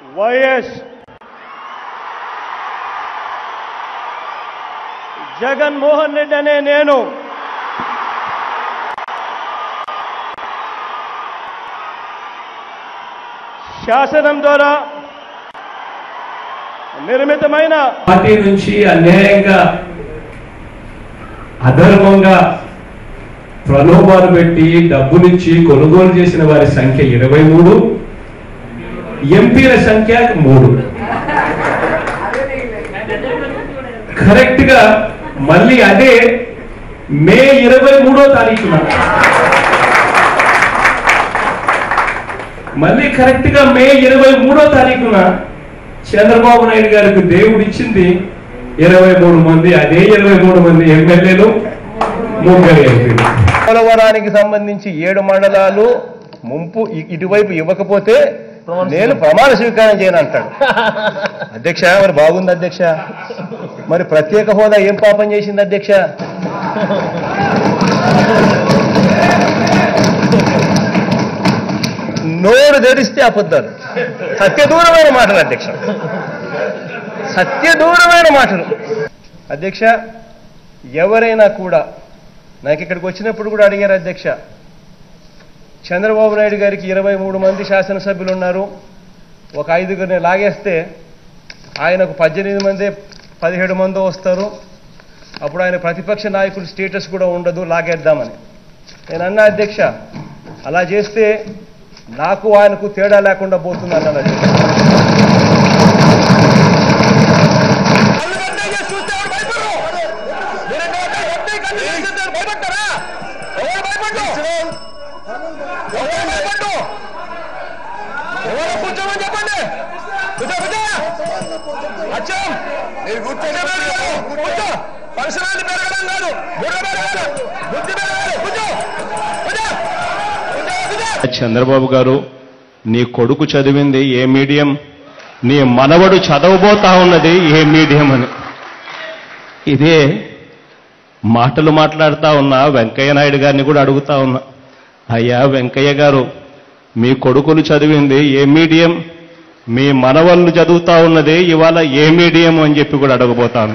YS Jaganmohan Reddy అనే నేను శాసనం ద్వారా నిర్మితమైన పార్టీ నుంచి అన్యాయంగా అధర్మంగా ప్రలోభాలు పెట్టి డబ్బులిచ్చి కొనుగోలు చేసిన వారి సంఖ్య ఇరవై మూడు ఎంపీల సంఖ్య మూడు కరెక్ట్ గా మళ్ళీ అదే మే ఇరవై మూడో తారీఖున మళ్ళీ కరెక్ట్ గా మే ఇరవై మూడో తారీఖున చంద్రబాబు నాయుడు గారికి దేవుడు ఇచ్చింది ఇరవై మూడు మంది అదే ఇరవై మూడు మంది ఎమ్మెల్యేలు ముగ్గురు ఎంపీలు పోలవరానికి సంబంధించి ఏడు మండలాలు ముంపు ఇ- ఇటువైపు ఇవ్వకపోతే నేను ప్రమాణ స్వీకారం చేయను అంటాడు అధ్యక్ష మరి బాగుంది అధ్యక్ష మరి ప్రత్యేక హోదా ఏం పాపం చేసింది అధ్యక్ష నోరు తెరిస్తే అబద్ధాలు సత్యదూరమైన మాటలు అధ్యక్ష సత్యదూరమైన మాటలు అధ్యక్ష ఎవరైనా కూడా నాకు ఇక్కడికి వచ్చినప్పుడు కూడా అడిగారు అధ్యక్ష చంద్రబాబు నాయుడు గారికి ఇరవై మూడు మంది శాసనసభ్యులు ఉన్నారు ఒక ఐదుగురిని లాగేస్తే ఆయనకు పద్దెనిమిది మంది పదిహేడు మంది వస్తారు అప్పుడు ఆయన ప్రతిపక్ష నాయకుడు స్టేటస్ కూడా ఉండదు లాగేద్దామని నేను అన్నా అధ్యక్ష అలా చేస్తే నాకు ఆయనకు తేడా లేకుండా పోతుంది అన్నాను అధ్యక్ష చంద్రబాబు గారు నీ కొడుకు చదివింది ఏ మీడియం నీ మనవడు చదవబోతా ఉన్నది ఏ మీడియం అని ఇదే మాటలు మాట్లాడుతా ఉన్నా వెంకయ్య నాయుడు గారిని కూడా అడుగుతా ఉన్నా అయ్యా వెంకయ్య గారు మీ కొడుకులు చదివింది ఏ మీడియం మీ మనవళ్ళు చదువుతా ఉన్నది ఇవాళ ఏ మీడియం అని చెప్పి కూడా అడగబోతాను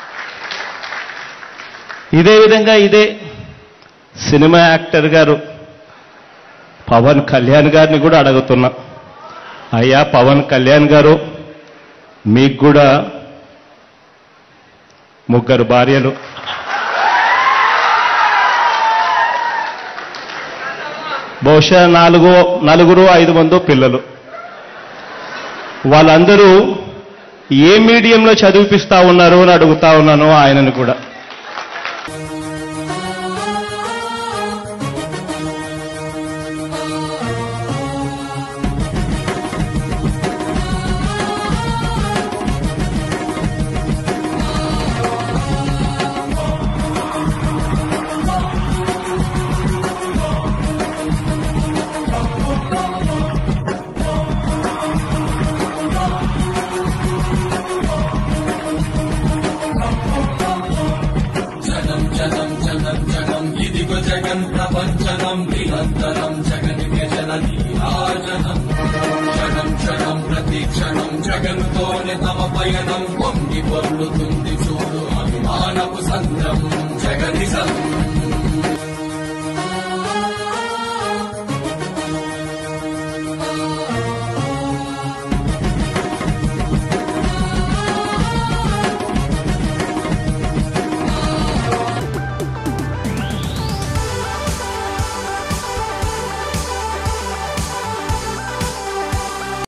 ఇదే విధంగా ఇదే సినిమా యాక్టర్ గారు పవన్ కళ్యాణ్ గారిని కూడా అడుగుతున్నా అయ్యా పవన్ కళ్యాణ్ గారు మీకు కూడా ముగ్గురు భార్యలు బహుశా నాలుగు నలుగురు ఐదు మందో పిల్లలు వాళ్ళందరూ ఏ మీడియంలో చదివిపిస్తా ఉన్నారు అని అడుగుతా ఉన్నాను ఆయనను కూడా ఇదిగో జగన్ ప్రపంచనం నిరంతరం జగనికే జననీరాజనం క్షణం క్షణం ప్రతి క్షణం జగన్తోనే తమ పయనం పొంగి పొర్లుతూ